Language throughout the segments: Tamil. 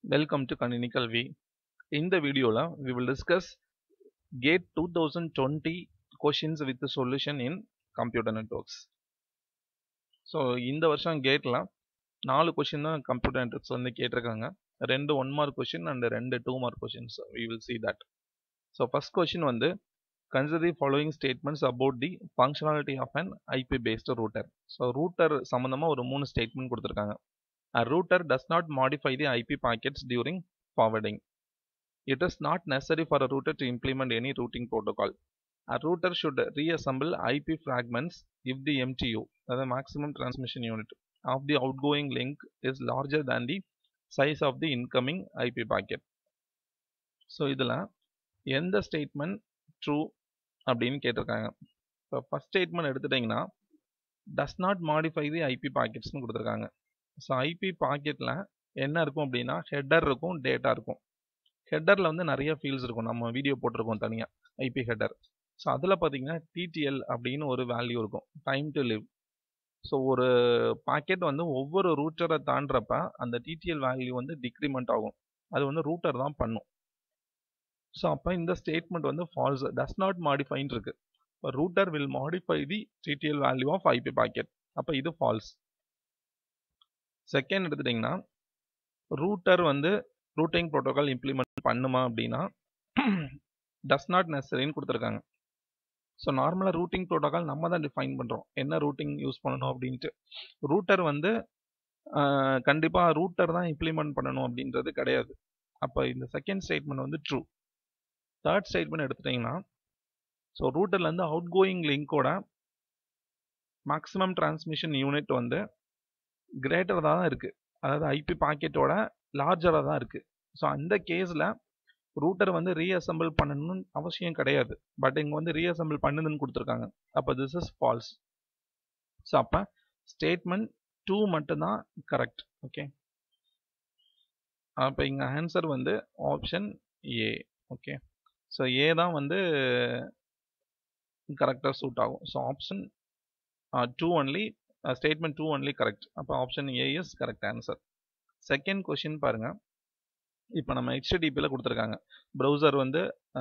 Welcome to Kanini Kalvi. இந்த வீடியோல we will discuss GATE 2020 questions with the solution in computer networks. So இந்த வருஷம் கேட்ல நாலு கொஷின் தான் கம்ப்யூட்டர் நெட்ஒர்க்ஸ் வந்து கேட்டிருக்காங்க ரெண்டு ஒன் மார்க் கொஷின் அண்ட் ரெண்டு two mark questions we will see that so first question வந்து consider the following statements about the functionality of an IP based router so router சம்மந்தமாக ஒரு மூணு ஸ்டேட்மெண்ட் கொடுத்துருக்காங்க A router does not modify the IP packets during forwarding. It is not necessary for a router to implement any routing protocol. A router should reassemble IP fragments if the MTU, the maximum transmission unit, of the outgoing link is larger than the size of the incoming IP packet. So இதில் எந்த ஸ்டேட்மெண்ட் ட்ரூ அப்படின்னு கேட்டிருக்காங்க இப்போ ஃபஸ்ட் ஸ்டேட்மெண்ட் எடுத்துட்டிங்கன்னா does not modify the IP பாக்கெட்ஸ்னு கொடுத்துருக்காங்க ஸோ ஐபி பாக்கெட்டில் என்ன இருக்கும் அப்படின்னா ஹெட்டர் இருக்கும் டேட்டா இருக்கும் ஹெட்டரில் வந்து நிறைய ஃபீல்ட்ஸ் இருக்கும் நம்ம வீடியோ போட்டிருக்கோம் தனியாக ஐபி ஹெட்டர் ஸோ அதில் பார்த்தீங்கன்னா டிடிஎல் அப்படின்னு ஒரு வேல்யூ இருக்கும் டைம் டு லிவ் ஸோ ஒரு பாக்கெட் வந்து ஒவ்வொரு ரூட்டரை தாண்டுறப்ப அந்த டிடிஎல் வேல்யூ வந்து டிக்ரிமெண்ட் ஆகும் அது வந்து ரூட்டர் தான் பண்ணும் ஸோ அப்போ இந்த ஸ்டேட்மெண்ட் வந்து ஃபால்ஸ் டஸ் நாட் மாடிஃபைன் இருக்கு router will modify the TTL value of IP packet அப்போ இது ஃபால்ஸ் செகண்ட் எடுத்துட்டிங்கன்னா ரூட்டர் வந்து ரூட்டிங் ப்ரோட்டோகால் இம்ப்ளிமெண்ட் பண்ணுமா அப்படின்னா டஸ் நாட் நெசரின்னு கொடுத்துருக்காங்க ஸோ நார்மலாக ரூட்டிங் ப்ரோட்டோகால் நம்ம தான் டிஃபைன் பண்ணுறோம் என்ன ரூட்டிங் யூஸ் பண்ணணும் அப்படின்ட்டு ரூட்டர் வந்து கண்டிப்பாக ரூட்டர் தான் இம்ப்ளிமெண்ட் பண்ணணும் அப்படின்றது கிடையாது அப்போ இந்த செகண்ட் ஸ்டேட்மெண்ட் வந்து ட்ரூ தேர்ட் ஸ்டேட்மெண்ட் எடுத்துட்டிங்கன்னா ஸோ ரூட்டர்லேருந்து அவுட் கோயிங் லிங்கோட மேக்ஸிமம் டிரான்ஸ்மிஷன் யூனிட் வந்து கிரேட்டர் தான் இருக்குது அதாவது ஐபி பாக்கெட்டோட லார்ஜராக தான் இருக்குது ஸோ அந்த கேஸில் ரூட்டர் வந்து ரீஅசம்பிள் பண்ணணும்னு அவசியம் கிடையாது பட் இங்கே வந்து ரீஅசம்பிள் பண்ணுதுன்னு கொடுத்துருக்காங்க அப்போ திஸ் இஸ் ஃபால்ஸ் ஸோ அப்போ ஸ்டேட்மெண்ட் டூ மட்டும்தான் கரெக்ட் ஓகே அப்போ இங்கே ஆன்சர் வந்து option A okay so A தான் வந்து கரெக்டாக சூட் ஆகும் so option two only statement two only correct அப்போ option A is correct answer second question பாருங்க இப்போ நம்ம ஹெச்டிடிபியில் கொடுத்துருக்காங்க ப்ரௌசர் வந்து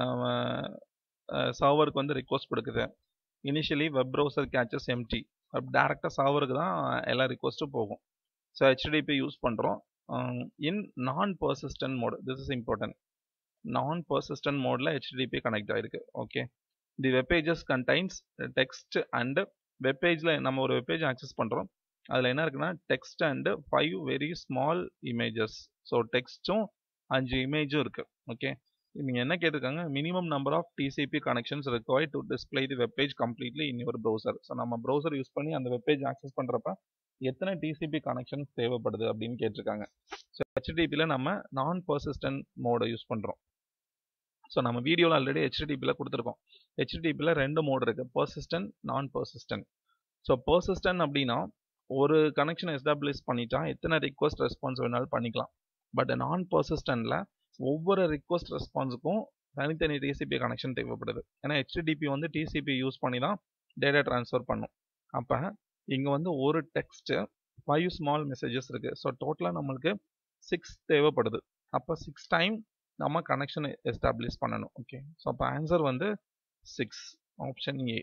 சர்வருக்கு வந்து ரிக்வஸ்ட் கொடுக்குது initially web browser caches empty டேரெக்டாக சர்வருக்கு தான் எல்லா ரிக்வஸ்ட்டும் போகும் ஸோ ஹெச்டிடிபி யூஸ் பண்ணுறோம் in non persistent mode this is important non persistent மோடில் ஹெச்டிடிபி கனெக்ட் ஆகிருக்கு okay the web pages contains text and web பேஜில் நம்ம ஒரு வெப் பேஜ் ஆக்சஸ் பண்ணுறோம் அதில் என்ன இருக்குன்னா text and five very small images so டெக்ஸ்ட்டும் அஞ்சு இமேஜும் இருக்குது ஓகே நீங்கள் என்ன கேட்டிருக்காங்க minimum number of TCP connections required to display the web page completely in your browser so நம்ம ப்ரௌசர் யூஸ் பண்ணி அந்த வெப் பேஜ் ஆக்சஸ் பண்ணுறப்ப எத்தனை டிசிபி கனெக்ஷன்ஸ் தேவைப்படுது அப்படின்னு கேட்டிருக்காங்க ஸோ ஹெச்டிபியில் நம்ம நான் பர்சிஸ்டன்ட் மோடை யூஸ் பண்ணுறோம் ஸோ நம்ம வீடியோவில் ஆல்ரெடி ஹெச்டிபியில் கொடுத்துருக்கோம் ஹெச்டிபியில் ரெண்டு மோடு இருக்குது பர்சிஸ்டன்ட் நான் பர்சிஸ்டன்ட் ஸோ பர்சிஸ்டன்ட் அப்படின்னா ஒரு கனெக்ஷன் எஸ்டாப்ளிஷ் பண்ணிட்டா எத்தனை ரிக்வஸ்ட் ரெஸ்பான்ஸ் வேணாலும் பண்ணிக்கலாம் பட் நான் பர்சிஸ்டன்ட்ல ஒவ்வொரு ரிக்வஸ்ட் ரெஸ்பான்ஸுக்கும் தனித்தனி டிசிபி கனெக்ஷன் தேவைப்படுது ஏன்னா ஹெச்டிடிபி வந்து டிசிபி யூஸ் பண்ணி தான் டேட்டா ட்ரான்ஸ்ஃபர் பண்ணும் அப்போ இங்கே வந்து ஒரு டெக்ஸ்ட்டு ஃபைவ் ஸ்மால் மெசேஜஸ் இருக்குது ஸோ டோட்டலாக நம்மளுக்கு சிக்ஸ் தேவைப்படுது அப்போ சிக்ஸ் டைம் நம்ம கனெக்ஷன் எஸ்டாப்ளிஷ் பண்ணணும் ஓகே ஸோ அப்போ ஆன்சர் வந்து சிக்ஸ் ஆப்ஷன் ஏ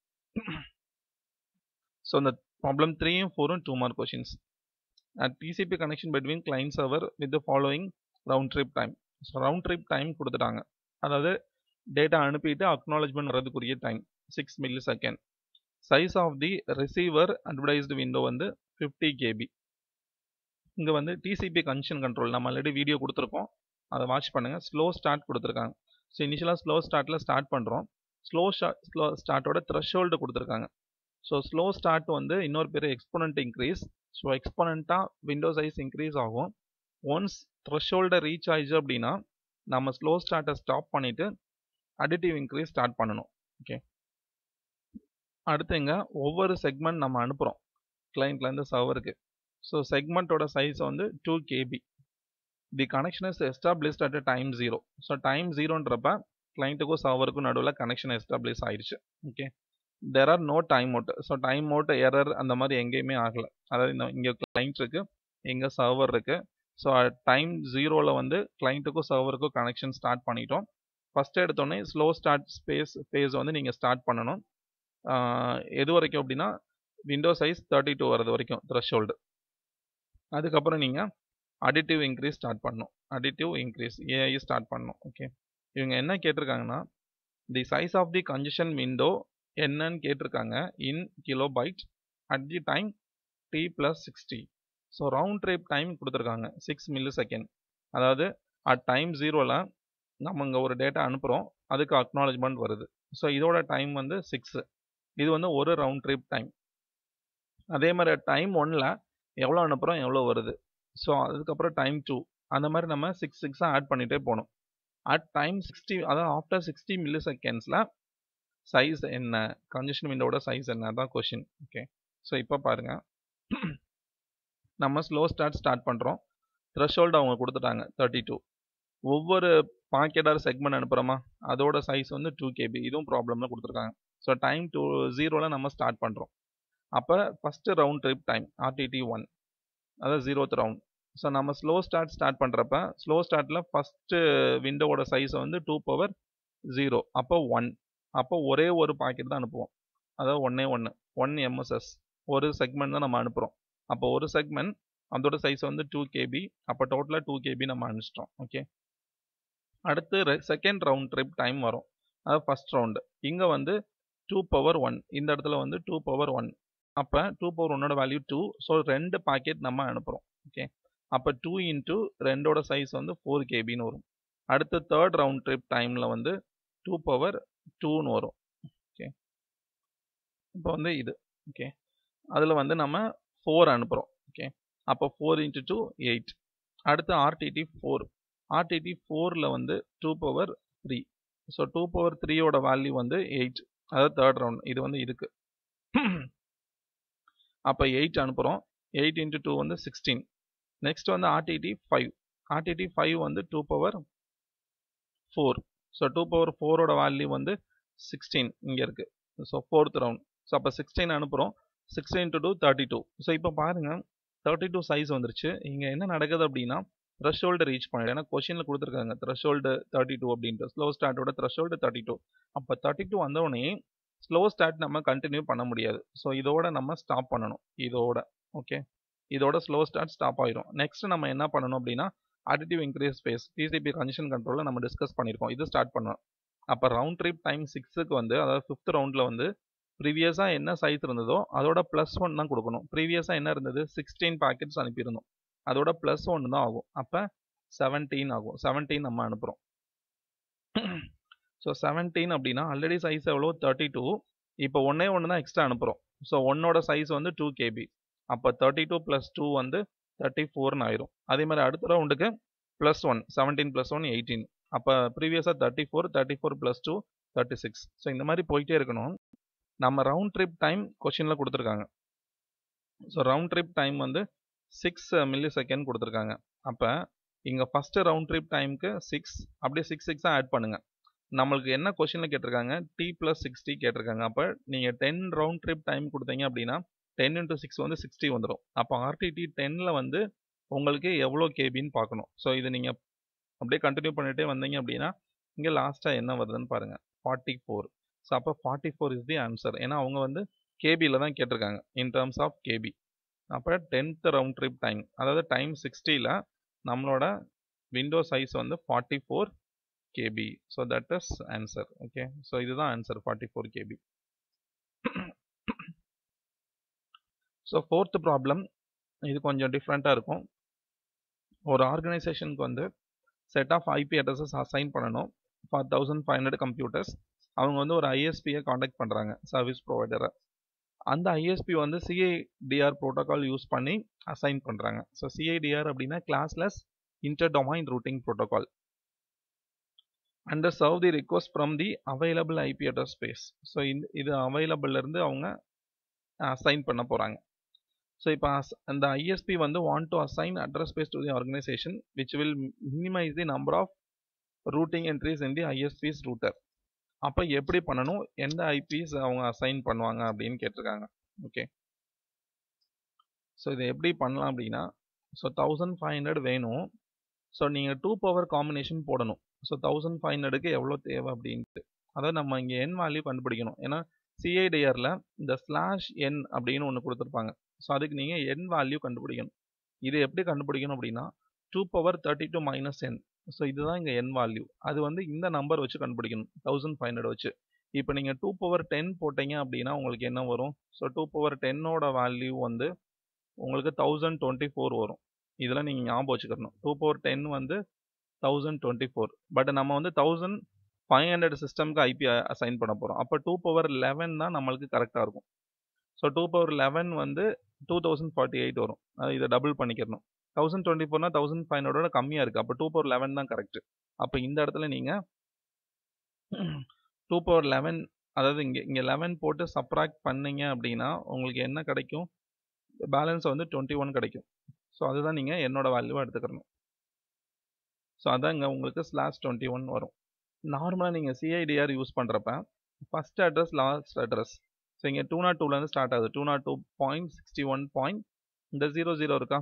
ஸோ இந்த ப்ராப்ளம் த்ரீயும் ஃபோரும் two mark questions TCP connection between client server with following round trip time so round trip time கொடுத்துட்டாங்க அதாவது டேட்டா அனுப்பிட்டு அக்னாலஜ்மெண்ட் வரதுக்குரிய time six millisecond size of the receiver advertised window வந்து ஃபிஃப்டி கேபி இங்கே வந்து டிசிபி கனெக்ஷன் கண்ட்ரோல் நம்ம ஆல்ரெடி வீடியோ கொடுத்துருக்கோம் அதை வாட்ச் பண்ணுங்கள் ஸ்லோ ஸ்டார்ட் கொடுத்துருக்காங்க ஸோ இனிஷியலாக ஸ்லோ ஸ்டார்ட்டில் ஸ்டார்ட் பண்ணுறோம் ஸ்லோ ஸ்டார்ட் ஸ்லோ ஸ்டார்ட்டோட த்ரெஷ்ஹோல்டு கொடுத்துருக்காங்க ஸோ ஸ்லோ ஸ்டார்ட் வந்து இன்னொரு பேர் எக்ஸ்போனன்ட் இன்க்ரீஸ் ஸோ எக்ஸ்போனண்ட்டாக விண்டோ சைஸ் இன்க்ரீஸ் ஆகும் ஒன்ஸ் த்ரெஷ்ஹோல்டை ரீச் ஆயிடுச்சு அப்படின்னா நம்ம ஸ்லோ ஸ்டார்ட்டை ஸ்டாப் பண்ணிவிட்டு அடிட்டிவ் இன்க்ரீஸ் ஸ்டார்ட் பண்ணணும் ஓகே அடுத்துங்க ஒவ்வொரு செக்மெண்ட் நம்ம அனுப்புகிறோம் கிளைண்ட்லேருந்து சர்வருக்கு ஸோ செக்மெண்ட்டோட சைஸ் வந்து two KB the connection is established at time zero so time ஜீரோன்றப்ப கிளைண்ட்டுக்கும் சர்வருக்கும் நடுவில் கனெக்ஷன் எஸ்டாப்ளிஷ் ஆயிடுச்சு okay there are no time out so time out error அந்த மாதிரி எங்கேயுமே ஆகலை அதாவது இந்த இங்கே கிளைண்ட் இருக்குது எங்கே சர்வர் இருக்குது ஸோ டைம் ஜீரோவில் வந்து கிளைண்ட்டுக்கும் சர்வருக்கும் கனெக்ஷன் ஸ்டார்ட் பண்ணிட்டோம் ஃபஸ்ட் எடுத்தோடனே ஸ்லோ ஸ்டார்ட் ஸ்பேஸ் ஃபேஸ் வந்து நீங்கள் ஸ்டார்ட் பண்ணணும் எது வரைக்கும் அப்படின்னா விண்டோ சைஸ் தேர்ட்டி டூ வரது வரைக்கும் த்ரெஷோல்டு அதுக்கப்புறம் நீங்கள் அடிட்டிவ் இன்க்ரீஸ் ஸ்டார்ட் பண்ணணும் அடிட்டிவ் இன்க்ரீஸ் ஏஐ ஸ்டார்ட் பண்ணணும் ஓகே இவங்க என்ன கேட்டிருக்காங்கன்னா the size of the congestion window என்னன்னு கேட்டிருக்காங்க in kilobyte at the time T plus sixty so round trip time கொடுத்துருக்காங்க சிக்ஸ் மில்லி செகண்ட் அதாவது அட் டைம் ஜீரோவில் நம்ம இங்கே ஒரு டேட்டா அனுப்புகிறோம் அதுக்கு அக்னாலஜ்மெண்ட் வருது ஸோ இதோட டைம் வந்து சிக்ஸு இது வந்து ஒரு ரவுண்ட் ட்ரிப் டைம் அதே மாதிரி டைம் ஒன்னில் எவ்வளோ அனுப்புகிறோம் எவ்வளோ வருது ஸோ அதுக்கப்புறம் டைம் டூ அந்த மாதிரி நம்ம சிக்ஸ் சிக்ஸாக ஆட் பண்ணிகிட்டே போகணும் அட் டைம் சிக்ஸ்டி அதாவது after sixty millisecond size என்ன கன்ஜெஷன் விண்டோட சைஸ் என்ன தான் கொஷின் ஓகே ஸோ இப்போ பாருங்கள் நம்ம ஸ்லோ ஸ்டார்ட் ஸ்டார்ட் பண்ணுறோம் த்ரெஷோல்டு அவங்க கொடுத்துட்டாங்க தேர்ட்டி டூ ஒவ்வொரு பாக்கெட்டார் செக்மெண்ட் அனுப்புகிறோமா அதோட சைஸ் வந்து டூ கேபி இதுவும் ப்ராப்ளம்ல கொடுத்துருக்காங்க ஸோ டைம் டூ ஜீரோவில் நம்ம ஸ்டார்ட் பண்ணுறோம் அப்போ first round trip time RTT one அதாவது ஜீரோத் ரவுண்ட் ஸோ நம்ம ஸ்லோ ஸ்டார்ட் ஸ்டார்ட் பண்ணுறப்ப ஸ்லோ ஸ்டார்ட்டில் ஃபஸ்ட்டு விண்டோவோட சைஸை வந்து டூ பவர் ஜீரோ அப்போ ஒன் அப்போ ஒரே ஒரு பாக்கெட் தான் அனுப்புவோம் அதாவது ஒன்னே ஒன்று ஒன் எம்எஸ்எஸ் ஒரு செக்மெண்ட் தான் நம்ம அனுப்புகிறோம் அப்போ ஒரு செக்மெண்ட் அதோட சைஸ் வந்து டூ கேபி அப்போ டோட்டலாக டூ கேபி நம்ம அனுப்பிச்சிட்டோம் ஓகே அடுத்து செகண்ட் ரவுண்ட் ட்ரிப் டைம் வரும் அதாவது ஃபஸ்ட் ரவுண்டு இங்கே வந்து டூ பவர் ஒன் இந்த இடத்துல வந்து டூ பவர் ஒன் அப்போ டூ பவர் ஒன்னோட வேல்யூ டூ ஸோ ரெண்டு பாக்கெட் நம்ம அனுப்புகிறோம் ஓகே அப்போ டூ இன்ட்டு ரெண்டோட சைஸ் வந்து ஃபோர் கேபின்னு வரும் அடுத்து தேர்ட் ரவுண்ட் ட்ரிப் டைமில் வந்து டூ பவர் டூன்னு வரும் ஓகே இப்போ வந்து இது ஓகே அதில் வந்து நம்ம ஃபோர் அனுப்புகிறோம் ஓகே அப்போ ஃபோர் இன்ட்டு டூ எயிட் அடுத்து ஆர்டிடி ஃபோர் ஆர்டிடி ஃபோரில் வந்து two power three so two power த்ரீயோட வேல்யூ வந்து எயிட் அதாவது தேர்ட் ரவுண்ட் இது வந்து இதுக்கு அப்போ எயிட் அனுப்புகிறோம் எயிட் இன்ட்டு டூ வந்து சிக்ஸ்டீன் நெக்ஸ்ட் வந்து ஆர்டிடி ஃபைவ் ஆர்டிடி ஃபைவ் வந்து two power four so two power ஃபோரோட வேல்யூ வந்து சிக்ஸ்டீன் இங்கே இருக்குது ஸோ ஃபோர்த் ரவுண்ட் ஸோ அப்போ சிக்ஸ்டீன் அனுப்புகிறோம் sixteen to two thirty two so இப்போ பாருங்கள் தேர்ட்டி டூ சைஸ் வந்துருச்சு இங்கே என்ன நடக்குது அப்படின்னா த்ரெஷோல்டு ரீச் பண்ணிடு ஏன்னா கொஷினில் கொடுத்துருக்காங்க த்ரெஷோல்டு தேர்ட்டி டூ அப்படின்ட்டு ஸ்லோ ஸ்டார்ட்டோட த்ரெஷோல்டு தேர்ட்டி டூ அப்போ தேர்ட்டி டூ வந்தோடனே ஸ்லோ ஸ்டார்ட் நம்ம கண்டினியூ பண்ண முடியாது ஸோ இதோட நம்ம ஸ்டாப் பண்ணணும் இதோட ஓகே இதோட ஸ்லோ ஸ்டார்ட் ஸ்டாப் ஆயிரும் நெக்ஸ்ட் நம்ம என்ன பண்ணணும் அப்படின்னா additive increase space TCP condition கண்ட்ரோலில் நம்ம டிஸ்கஸ் பண்ணியிருக்கோம் இது ஸ்டார்ட் பண்ணோம் அப்போ ரவுண்ட் ட்ரிப் டைம் சிக்ஸுக்கு வந்து அதாவது ஃபிஃப்த் ரவுண்டில் வந்து ப்ரீவியஸாக என்ன சைஸ் இருந்ததோ அதோட ப்ளஸ் ஒன் தான் கொடுக்கணும் ப்ரீவியஸாக என்ன இருந்தது சிக்ஸ்டீன் பேக்கெட்ஸ் அனுப்பியிருந்தோம் அதோட ப்ளஸ் ஒன் தான் ஆகும் அப்போ செவன்டீன் ஆகும் செவன்டீன் நம்ம அனுப்புகிறோம் ஸோ செவன்டீன் அப்படின்னா ஆல்ரெடி சைஸ் எவ்வளோ தேர்ட்டி டூ இப்போ ஒன்றே ஒன்று தான் எக்ஸ்ட்ரா அனுப்புகிறோம் ஸோ ஒன்னோட சைஸ் வந்து டூ கேபி அப்போ தேர்ட்டி டூ ப்ளஸ் டூ வந்து தேர்ட்டி ஃபோர்னு ஆயிரும் அதே மாதிரி அடுத்த ரவுண்டுக்கு plus one seventeen plus one eighteen அப்போ ப்ரீவியஸாக thirty four thirty four plus two thirty six so இந்த மாதிரி போயிட்டே இருக்கணும் நம்ம ரவுண்ட் ட்ரிப் டைம் கொஷினில் கொடுத்துருக்காங்க ஸோ ரவுண்ட் ட்ரிப் டைம் வந்து சிக்ஸ் மில்லி செகண்ட் கொடுத்துருக்காங்க அப்போ இங்கே ஃபஸ்ட்டு ரவுண்ட் ட்ரிப் டைமுக்கு சிக்ஸ் அப்படியே சிக்ஸ் சிக்ஸாக ஆட் பண்ணுங்கள் நம்மளுக்கு என்ன கொஷினில் கேட்டிருக்காங்க டி ப்ளஸ் சிக்ஸ்டி கேட்டிருக்காங்க அப்போ நீங்கள் டென் ரவுண்ட் ட்ரிப் டைம் கொடுத்தீங்க அப்படின்னா டென் இன்ட்டு சிக்ஸ் வந்து சிக்ஸ்டி வந்துடும் அப்போ ஆர்டிடி டென்னில் வந்து உங்களுக்கு எவ்வளோ கேபின்னு பார்க்கணும் ஸோ இது நீங்கள் அப்படியே கண்டினியூ பண்ணிகிட்டே வந்தீங்க அப்படின்னா இங்கே லாஸ்ட்டாக என்ன வருதுன்னு பாருங்கள் ஃபார்ட்டி ஃபோர் ஸோ அப்போ forty four is the answer ஏன்னா அவங்க வந்து கேபியில் தான் கேட்டிருக்காங்க இன் டேர்ம்ஸ் ஆஃப் கேபி அப்போ டென்த் ரவுண்ட் ட்ரிப் டைம் அதாவது டைம் சிக்ஸ்டியில் நம்மளோட விண்டோ சைஸ் வந்து forty four KB so that is answer okay so இதுதான் answer forty four KB so fourth problem இது கொஞ்சம் டிஃப்ரெண்ட்டாக இருக்கும் ஒரு ஆர்கனைசேஷனுக்கு வந்து set of IP addresses assign பண்ணணும் for thousand five hundred computers அவங்க வந்து ஒரு ஐஎஸ்பியை காண்டாக்ட் பண்ணுறாங்க சர்வீஸ் ப்ரொவைடரை அந்த ஐஎஸ்பி வந்து சிஐடிஆர் ப்ரோட்டோகால் யூஸ் பண்ணி அசைன் பண்ணுறாங்க ஸோ சிஐடிஆர் அப்படின்னா classless inter domain routing protocol and serve the request from the available IP address space so இந்த இது அவைலபிள்லேருந்து அவங்க அசைன் பண்ண போகிறாங்க ஸோ இப்போ அந்த ஐஎஸ்பி வந்து want to assign address space to the organisation which will minimise the number of routing entries in the ISP's router அப்போ எப்படி பண்ணணும் எந்த ஐபிஸ் அவங்க அசைன் பண்ணுவாங்க அப்படின்னு கேட்டிருக்காங்க ஓகே ஸோ இதை எப்படி பண்ணலாம் அப்படின்னா ஸோ தௌசண்ட் ஃபைவ் ஹண்ட்ரட் வேணும் ஸோ நீங்கள் டூ பவர் காம்பினேஷன் போடணும் ஸோ தௌசண்ட் ஃபைவ் ஹண்ட்ரடுக்கு எவ்வளோ தேவை அப்படின்ட்டு அதாவது நம்ம இங்கே என் வேல்யூ கண்டுபிடிக்கணும் ஏன்னா சிஐடிஆரில் இந்த ஸ்லாஷ் என் அப்படின்னு ஒன்று கொடுத்துருப்பாங்க ஸோ அதுக்கு நீங்கள் என் வேல்யூ கண்டுபிடிக்கணும் இது எப்படி கண்டுபிடிக்கணும் அப்படின்னா two power thirty two minus N so இதுதான் இங்கே என் வேல்யூ அது வந்து இந்த நம்பர் வச்சு கண்டுபிடிக்கணும் தௌசண்ட் ஃபைவ் ஹண்ட்ரட் வச்சு இப்போ நீங்கள் டூ பவர் டென் போட்டீங்க அப்படின்னா உங்களுக்கு என்ன வரும் ஸோ டூ பவர் டென்னோட வேல்யூ வந்து உங்களுக்கு தௌசண்ட் டுவெண்ட்டி ஃபோர் வரும் இதெல்லாம் நீங்கள் ஞாபகம் வச்சுக்கணும் டூ பவர் டென் வந்து தௌசண்ட் டுவெண்ட்டி ஃபோர் பட் நம்ம வந்து தௌசண்ட் ஃபைவ் ஹண்ட்ரட் சிஸ்டம்க்கு ஐபி அசைன் பண்ண போகிறோம் அப்போ டூ பவர் லெவன் தான் நம்மளுக்கு கரெக்டாக இருக்கும் ஸோ டூ பவர் லெவன் வந்து டூ தௌசண்ட் ஃபார்ட்டி எயிட் வரும் அது இதை டபுள் பண்ணிக்கிறணும் தௌசண்ட் டுவெண்ட்டி ஃபோர்னா தௌசண்ட் ஃபைவ் ஹண்ட்ரடோட கம்மியாக இருக்குது அப்போ டூ பவர் லெவன் தான் கரெக்ட் அப்போ இந்த இடத்துல நீங்கள் டூ பவர் லெவன் அதாவது இங்கே இங்கே லெவன் போட்டு சப்ராக்ட் பண்ணீங்க அப்படின்னா உங்களுக்கு என்ன கிடைக்கும் பேலன்ஸ் வந்து டுவெண்ட்டி ஒன் கிடைக்கும் ஸோ அதுதான் நீங்கள் என்னோட வேல்யூவாக எடுத்துக்கிறணும் ஸோ அதான் இங்கே உங்களுக்கு ஸ்லாஷ் டுவெண்ட்டி ஒன் வரும் நார்மலாக நீங்கள் சிஐடிஆர் யூஸ் பண்ணுறப்ப first address last address so இங்கே டூ நாட் டூலேருந்து ஸ்டார்ட் ஆகுது two nought two point sixty one point இந்த ஜீரோ ஜீரோ இருக்கா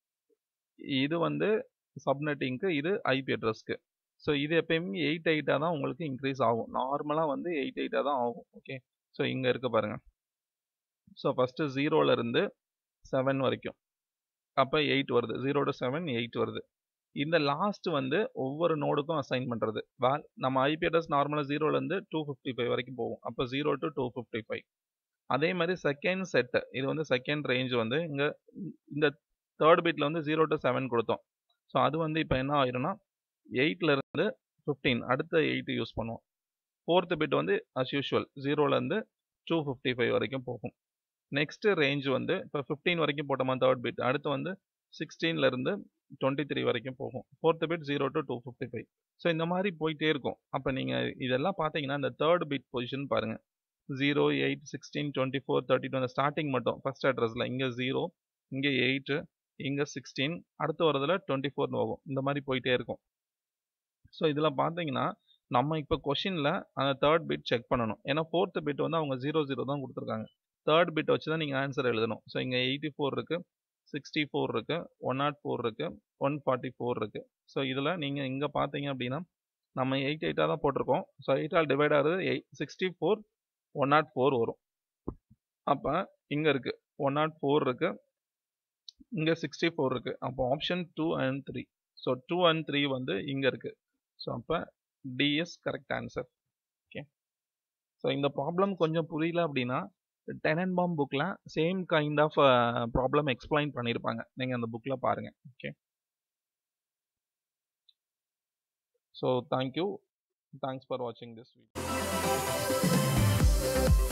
இது வந்து சப்நெட்டிங்க்கு இது ஐபி அட்ரஸ்க்கு ஸோ இது எப்பயுமே எயிட் எயிட்டாக தான் உங்களுக்கு இன்க்ரீஸ் ஆகும் நார்மலாக வந்து எயிட் எயிட்டாக தான் ஆகும் ஓகே ஸோ இங்கே இருக்க பாருங்கள் ஸோ ஃபஸ்ட்டு ஜீரோலேருந்து செவன் வரைக்கும் அப்போ எயிட் வருது ஜீரோ டு செவன் எயிட் வருது இந்த லாஸ்ட் வந்து ஒவ்வொரு நோடுக்கும் அசைன் பண்ணுறது வேல் நம்ம ஐபி அட்ரஸ் நார்மலாக ஜீரோலேருந்து டூ ஃபிஃப்டி ஃபைவ் வரைக்கும் போகும் அப்போ zero to two fifty five அதே மாதிரி செகண்ட் செட்டு இது வந்து செகண்ட் ரேஞ்ச் வந்து இங்கே இந்த தேர்ட் பீட்டில் வந்து ஜீரோ டு செவன் கொடுத்தோம் ஸோ அது வந்து இப்போ என்ன ஆயிரும்னா எயிட்லேருந்து ஃபிஃப்டீன் அடுத்த எயிட் யூஸ் பண்ணுவோம் ஃபோர்த்து பிட் வந்து அஸ் யூஷுவல் ஜீரோலேருந்து டூ ஃபிஃப்டி ஃபைவ் வரைக்கும் போகும் நெக்ஸ்ட் ரேஞ்ச் வந்து இப்போ ஃபிஃப்டீன் வரைக்கும் போட்டோமா தேர்ட் பிட் அடுத்து வந்து சிக்ஸ்டீன்லேருந்து டுவெண்ட்டி த்ரீ வரைக்கும் போகும் fourth bit zero to two fifty five so இந்த மாதிரி போயிட்டே இருக்கும் அப்போ நீங்கள் இதெல்லாம் பார்த்தீங்கன்னா இந்த தேர்ட் பிட் பொசிஷன் பாருங்கள் zero eight sixteen twenty four thirty two அந்த ஸ்டார்டிங் மட்டும் ஃபஸ்ட் அட்ரஸில் இங்கே ஜீரோ இங்கே எயிட்டு இங்கே சிக்ஸ்டீன் அடுத்து வரதில் டுவெண்ட்டி ஃபோர்னு போகும் இந்த மாதிரி போயிட்டே இருக்கும் ஸோ இதில் பார்த்தீங்கன்னா நம்ம இப்போ கொஷினில் அந்த தேர்ட் பிட் செக் பண்ணணும் ஏன்னா ஃபோர்த்து பிட் வந்து அவங்க ஜீரோ ஜீரோ தான் கொடுத்துருக்காங்க தேர்ட் பிட் வச்சு தான் நீங்கள் ஆன்சர் எழுதணும் ஸோ இங்கே எயிட்டி ஃபோர் இருக்குது சிக்ஸ்டி ஃபோர் இருக்குது ஒன் நாட் ஃபோர் இருக்குது ஒன் ஃபார்ட்டி ஃபோர் இருக்குது ஸோ இதில் நீங்கள் இங்கே பார்த்தீங்க அப்படின்னா நம்ம எயிட் எயிட்டாக தான் போட்டிருக்கோம் ஸோ எயிட்டால் டிவைட் ஆகுது eight sixty four one nought four வரும் அப்போ இங்கே இருக்குது ஒன் நாட் ஃபோர் இருக்குது இங்கே சிக்ஸ்டி ஃபோர் இருக்குது அப்போ option two and three so two and three வந்து இங்கே இருக்குது ஸோ அப்போ this correct answer okay so இந்த ப்ராப்ளம் கொஞ்சம் புரியல அப்படின்னா டெனன் பாம் புக்கில் same kind of problem explain பண்ணியிருப்பாங்க நீங்கள் அந்த புக்கில் பாருங்கள் okay so thank you thanks for வாட்சிங் திஸ் வீடியோ